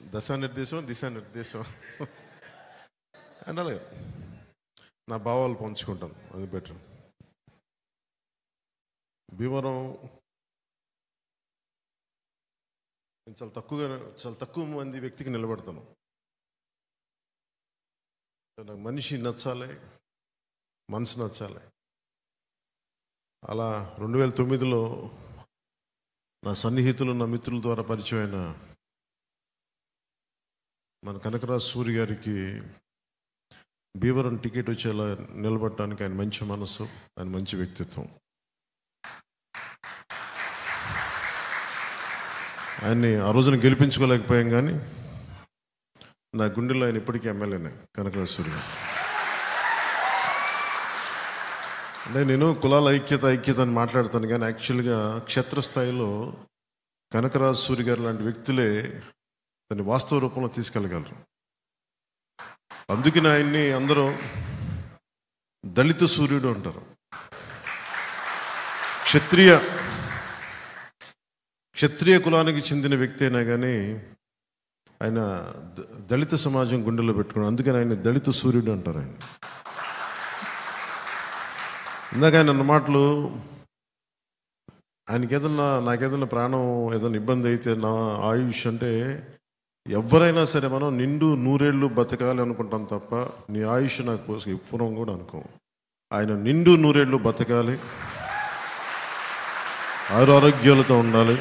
దశానిర్దేశం దిశానిర్దేశం అంటే అలాగే నా భావాలు పంచుకుంటాను అది బెటర్ భీమవరం నేను చాలా తక్కువగా చాలా తక్కువ మంది వ్యక్తికి నిలబడతాను నాకు మనిషి నచ్చాలి మనసు నచ్చాలి అలా రెండు వేల తొమ్మిదిలో నా సన్నిహితులు నా మిత్రుల ద్వారా పరిచయమైన మన కనకరాజు సూరి గారికి భీవరం టికెట్ వచ్చేలా నిలబడటానికి ఆయన మంచి మనసు ఆయన మంచి వ్యక్తిత్వం ఆయన్ని ఆ రోజున గెలిపించుకోలేకపోయాం కానీ నా గుండెలో ఆయన ఇప్పటికీ ఎమ్మెల్యేనే కనకరాజు సూరి గారు అంటే నేను కులాల ఐక్యత ఐక్యత అని మాట్లాడతాను కానీ యాక్చువల్గా క్షేత్రస్థాయిలో కనకరాజు సూరి గారు లాంటి వ్యక్తులే దాన్ని వాస్తవ రూపంలో తీసుకెళ్ళగలరు అందుకని ఆయన్ని అందరూ దళిత సూర్యుడు అంటారు క్షత్రియ క్షత్రియ కులానికి చెందిన వ్యక్తి అయినా కానీ ఆయన ద- దళిత సమాజం గుండెలో పెట్టుకున్నాడు అందుకని ఆయన దళిత సూర్యుడు అంటారు ఆయన ఇందాక ఆయన అన్న మాటలు ఆయనకి ఏదన్నా నాకేదన్నా ప్రాణం ఏదైనా ఇబ్బంది అయితే నా ఆయుష్ అంటే ఎవరైనా సరే మనం నిండు నూరేళ్ళు బతకాలి అనుకుంటాం తప్ప నీ ఆయుష్ నాకు కోసం ఎప్పుడూ కూడా అనుకోం ఆయన నిండు నూరేళ్ళు బతకాలి ఆరోగ్యాలతో ఉండాలి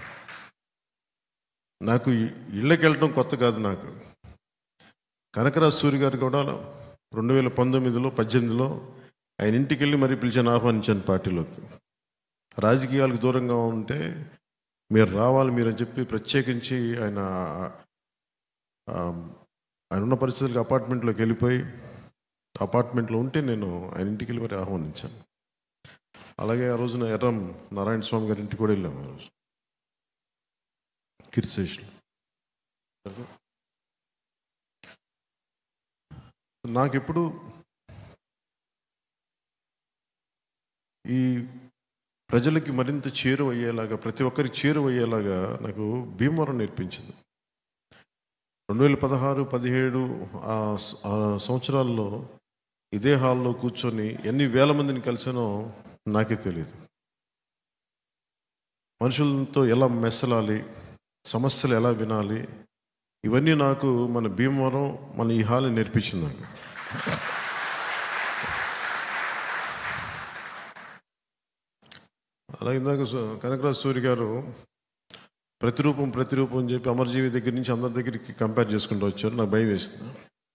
నాకు ఇ- ఇళ్ళకి వెళ్ళటం కొత్త కాదు నాకు కనకరాజ్ సూరి గారు కూడా రెండు వేల పంతొమ్మిదిలో పద్దెనిమిదిలో ఆయన ఇంటికి వెళ్ళి మరీ పిలిచాను ఆహ్వానించాను పార్టీలోకి రాజకీయాలకు దూరంగా ఉంటే మీరు రావాలి మీరు అని చెప్పి ప్రత్యేకించి ఆయన ఆ, ఆయన ఉన్న పరిస్థితులకు అపార్ట్మెంట్లోకి వెళ్ళిపోయి అపార్ట్మెంట్లో ఉంటే నేను ఆయన ఇంటికి వెళ్ళి మరి ఆహ్వానించాను అలాగే ఆ రోజున ఎర్రం నారాయణ స్వామి గారి ఇంటికి కూడా వెళ్ళాము ఆ రోజు కీర్తిశేషులు నాకెప్పుడు ఈ ప్రజలకి మరింత చేరువయ్యేలాగా ప్రతి ఒక్కరికి చేరువయ్యేలాగా నాకు భీమవరం నేర్పించింది రెండు వేల పదహారు పదిహేడు ఆ స- ఆ సంవత్సరాల్లో ఇదే హాల్లో కూర్చొని ఎన్ని వేల మందిని కలిసానో నాకే తెలియదు మనుషులతో ఎలా మెసలాలి సమస్యలు ఎలా వినాలి ఇవన్నీ నాకు మన భీమవరం మన ఈ హాల్ నేర్పించింది నాకు అలాగే ఇందాక సు- కనకరాజు సూరి గారు ప్రతిరూపం ప్రతిరూపం అని చెప్పి అమరజీవి దగ్గర నుంచి అందరి దగ్గరికి కంపేర్ చేసుకుంటూ వచ్చారు నాకు భయం వేస్తుంది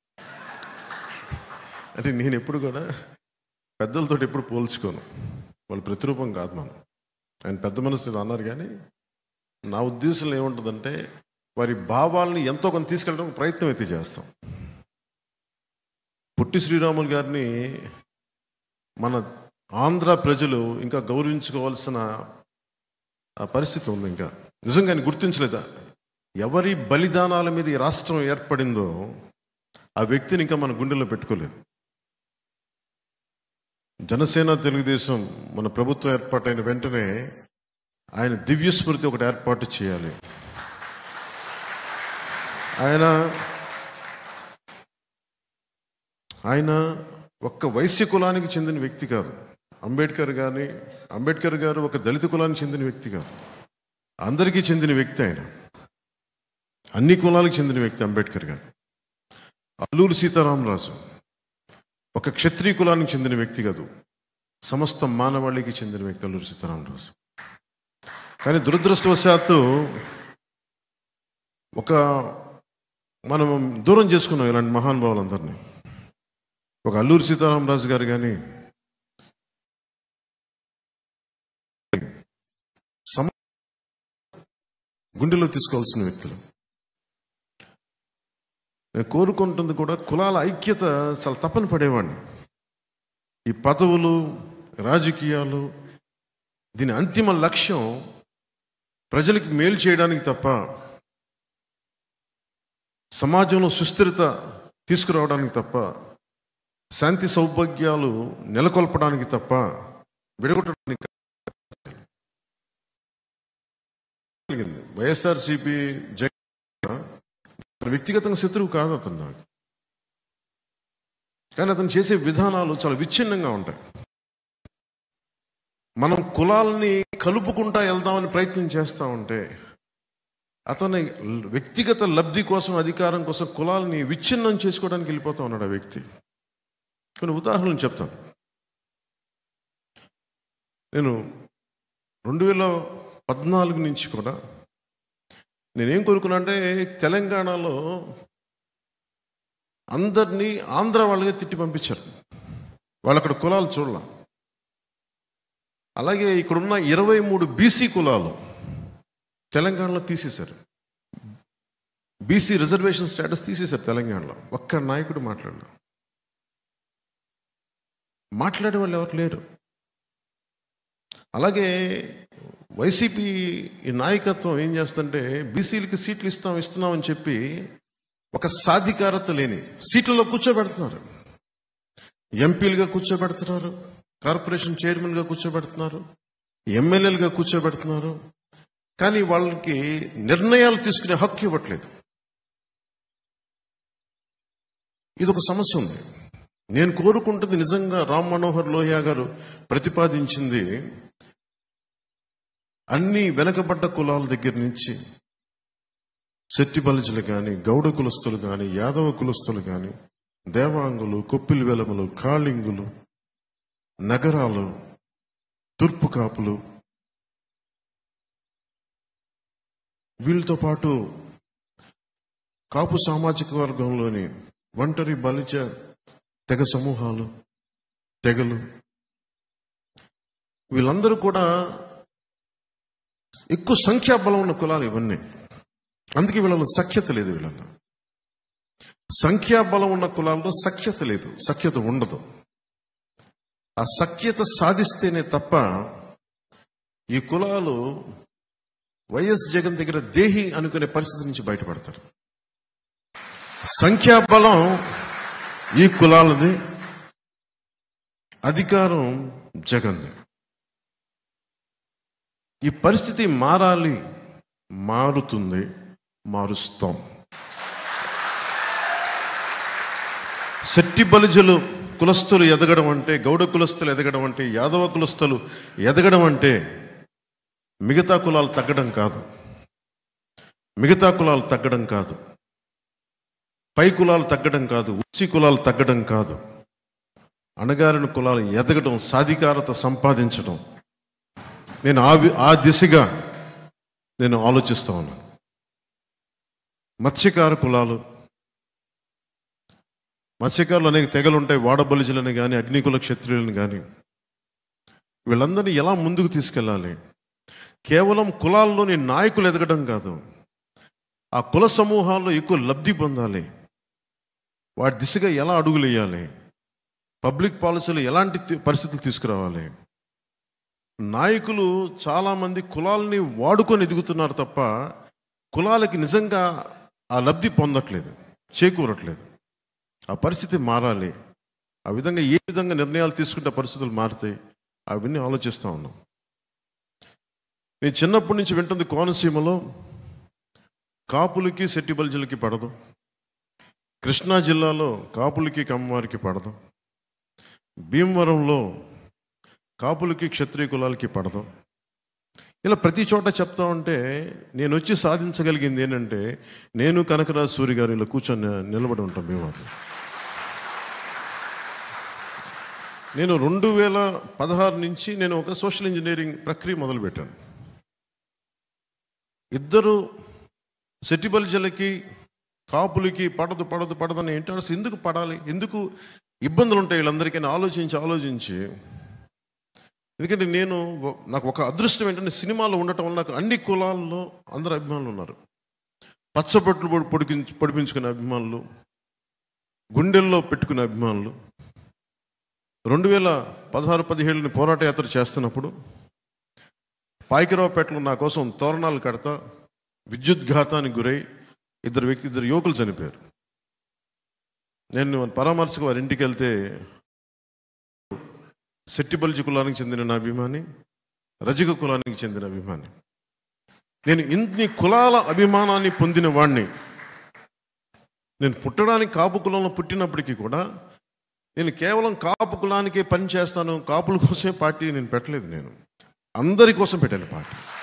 అంటే నేను ఎప్పుడు కూడా పెద్దలతో ఎప్పుడు పోల్చుకోను వాళ్ళు ప్రతిరూపం కాదు మనం ఆయన పెద్ద మనసు ఏదో అన్నారు కానీ నా ఉద్దేశంలో ఏముంటుందంటే వారి భావాల్ని ఎంతో కొంత తీసుకెళ్ళడానికి ప్రయత్నం అయితే చేస్తాం పొట్టి శ్రీరాములు గారిని మన ఆంధ్ర ప్రజలు ఇంకా గౌరవించుకోవాల్సిన ఆ పరిస్థితి ఉంది ఇంకా నిజంగా ఆయన గుర్తించలేదా ఎవరి బలిదానాల మీద ఈ రాష్ట్రం ఏర్పడిందో ఆ వ్యక్తిని ఇంకా మన గుండెల్లో పెట్టుకోలేదు జనసేన తెలుగుదేశం మన ప్రభుత్వం ఏర్పాటైన వెంటనే ఆయన దివ్య స్మృతి ఒకటి ఏర్పాటు చేయాలి ఆయన ఆయన ఒక్క వైశ్య కులానికి చెందిన వ్యక్తి కాదు అంబేద్కర్ గారిని అంబేద్కర్ గారు ఒక దళిత కులానికి చెందిన వ్యక్తి కాదు అందరికీ చెందిన వ్యక్తి ఆయన అన్ని కులాలకు చెందిన వ్యక్తి అంబేద్కర్ గారు అల్లూరు సీతారామరాజు ఒక క్షత్రియ కులానికి చెందిన వ్యక్తి కాదు సమస్త మానవాళికి చెందిన వ్యక్తి అల్లూరు సీతారామరాజు కానీ దురదృష్టవశాత్తు ఒక మనం దూరం చేసుకున్నాం ఇలాంటి మహానుభావులందరినీ ఒక అల్లూరి సీతారామరాజు గారు కానీ సమ గుండెలో తీసుకోవాల్సిన వ్యక్తులు నేను కోరుకుంటుంది కూడా కులాల ఐక్యత చాలా తప్పని పడేవాడిని ఈ పదవులు రాజకీయాలు దీని అంతిమ లక్ష్యం ప్రజలకు మేలు చేయడానికి తప్ప సమాజంలో సుస్థిరత తీసుకురావడానికి తప్ప శాంతి సౌభాగ్యాలు నెలకొల్పడానికి తప్ప విడగొట్టడానికి కలిగింది వైఎస్ఆర్సిపి జగన్ వ్యక్తిగతంగా శత్రువు కాదు అతను నాకు కానీ అతను చేసే విధానాలు చాలా విచ్ఛిన్నంగా ఉంటాయి మనం కులాలని కలుపుకుంటా వెళ్దామని ప్రయత్నం చేస్తూ ఉంటే అతని వ్యక్తిగత లబ్ధి కోసం అధికారం కోసం కులాలని విచ్ఛిన్నం చేసుకోవడానికి వెళ్ళిపోతా ఉన్నాడు ఆ వ్యక్తి కొన్ని ఉదాహరణలు చెప్తాను నేను రెండు వేల పద్నాలుగు నుంచి కూడా నేనేం కోరుకున్నా అంటే తెలంగాణలో అందరినీ ఆంధ్ర వాళ్ళగా తిట్టి పంపించారు వాళ్ళు అక్కడ కులాలు చూడాల అలాగే ఇక్కడున్న ఇరవై మూడు బీసీ కులాలు తెలంగాణలో తీసేశారు బీసీ రిజర్వేషన్ స్టేటస్ తీసేశారు తెలంగాణలో ఒక్క నాయకుడు మాట్లాడలే మాట్లాడే వాళ్ళు ఎవరు లేరు అలాగే వైసీపీ ఈ నాయకత్వం ఏం చేస్తుంటే బీసీలకి సీట్లు ఇస్తాం ఇస్తున్నామని చెప్పి ఒక సాధికారత లేని సీట్లలో కూర్చోబెడుతున్నారు ఎంపీలుగా కూర్చోబెడుతున్నారు కార్పొరేషన్ చైర్మన్గా కూర్చోబెడుతున్నారు ఎమ్మెల్యేలుగా కూర్చోబెడుతున్నారు కానీ వాళ్ళకి నిర్ణయాలు తీసుకునే హక్కు ఇవ్వట్లేదు ఇది ఒక సమస్య ఉంది నేను కోరుకుంటుంది నిజంగా రామ్ మనోహర్ లోహియా గారు ప్రతిపాదించింది అన్ని వెనకబడ్డ కులాల దగ్గర నుంచి శెట్టి బలిజలు కానీ గౌడ కులస్తులు కానీ యాదవ కులస్తులు కానీ దేవాంగులు కొప్పిలి వెలములు కాళింగులు నగరాలు తూర్పు కాపులు వీళ్ళతో పాటు కాపు సామాజిక వర్గంలోని ఒంటరి బలిజ తెగ సమూహాలు తెగలు వీళ్ళందరూ కూడా ఎక్కువ సంఖ్యాబలం ఉన్న కులాలు ఇవన్నీ అందుకే వీళ్ళలో సఖ్యత లేదు వీళ్ళలో సంఖ్యాబలం ఉన్న కులాల్లో సఖ్యత లేదు సఖ్యత ఉండదు ఆ సఖ్యత సాధిస్తేనే తప్ప ఈ కులాలు వైఎస్ జగన్ దగ్గర దేహి అనుకునే పరిస్థితి నుంచి బయటపడతారు సంఖ్యాబలం ఈ కులాలది అధికారం జగన్ది ఈ పరిస్థితి మారాలి మారుతుంది మారుస్తాం శెట్టి బలిజలు కులస్తులు ఎదగడం అంటే గౌడ కులస్తులు ఎదగడం అంటే యాదవ కులస్తులు ఎదగడం అంటే మిగతా కులాలు తగ్గడం కాదు మిగతా కులాలు తగ్గడం కాదు పై కులాలు తగ్గడం కాదు ఉచ్చి కులాలు తగ్గడం కాదు అణగారిన కులాలు ఎదగడం సాధికారత సంపాదించడం నేను ఆ వి- ఆ దిశగా నేను ఆలోచిస్తా ఉన్నాను మత్స్యకార కులాలు మత్స్యకారులు అనేక తెగలు ఉంటాయి వాడబలిజలని కానీ అగ్నికుల క్షత్రియులను కానీ వీళ్ళందరినీ ఎలా ముందుకు తీసుకెళ్ళాలి కేవలం కులాల్లోని నాయకులు ఎదగడం కాదు ఆ కుల సమూహాల్లో ఎక్కువ లబ్ధి పొందాలి వాటి దిశగా ఎలా అడుగులు వేయాలి పబ్లిక్ పాలసీలు ఎలాంటి తి- పరిస్థితులు తీసుకురావాలి నాయకులు చాలామంది కులాలని వాడుకొని ఎదుగుతున్నారు తప్ప కులాలకి నిజంగా ఆ లబ్ధి పొందట్లేదు చేకూరట్లేదు ఆ పరిస్థితి మారాలి ఆ విధంగా ఏ విధంగా నిర్ణయాలు తీసుకుంటే పరిస్థితులు మారుతాయి అవన్నీ ఆలోచిస్తూ ఉన్నాం నేను చిన్నప్పటి నుంచి వింటుంది కోనసీమలో కాపులకి శెట్టి బల్జలకి పడదు కృష్ణా జిల్లాలో కాపులకి కమ్మవారికి పడదు భీమవరంలో కాపులకి క్షత్రియ కులాలకి పడదు ఇలా ప్రతి చోట చెప్తా ఉంటే నేను వచ్చి సాధించగలిగింది ఏంటంటే నేను కనకరాజు సూరి గారు ఇలా కూర్చొని నిలబడి ఉంటాం భీమవరం నేను రెండు వేల పదహారు నుంచి నేను ఒక సోషల్ ఇంజనీరింగ్ ప్రక్రియ మొదలుపెట్టాను ఇద్దరు సెట్టిబల్జలకి కాపులకి పడదు పడదు పడదని ఏంటో అసలు ఎందుకు పడాలి ఎందుకు ఇబ్బందులు ఉంటాయి వీళ్ళందరికీ అని ఆలోచించి ఆలోచించి ఎందుకంటే నేను ఒ- నాకు ఒక అదృష్టం ఏంటంటే సినిమాలో ఉండటం వల్ల నాకు అన్ని కులాల్లో అందరు అభిమానులు ఉన్నారు పచ్చబొట్లు పొడి పొడికించి పొడిపించుకునే అభిమానులు గుండెల్లో పెట్టుకునే అభిమానులు రెండు వేల పదహారు పదిహేడుని పోరాట యాత్ర చేస్తున్నప్పుడు పాయికరావుపేటలో నా కోసం తోరణాలు కడతా విద్యుద్ఘాతానికి గురై ఇద్దరు వ్యక్తి ఇద్దరు యువకులు చనిపోయారు నేను పరామర్శకు వారి ఇంటికి వెళ్తే సెట్టిబల్జి కులానికి చెందిన నా అభిమాని రజక కులానికి చెందిన అభిమాని నేను ఇన్ని కులాల అభిమానాన్ని పొందిన వాణ్ణి నేను పుట్టడానికి కాపు కులంలో పుట్టినప్పటికీ కూడా నేను కేవలం కాపు కులానికే పని చేస్తాను కాపుల కోసమే పార్టీ నేను పెట్టలేదు నేను అందరి కోసం పెట్టాను పార్టీ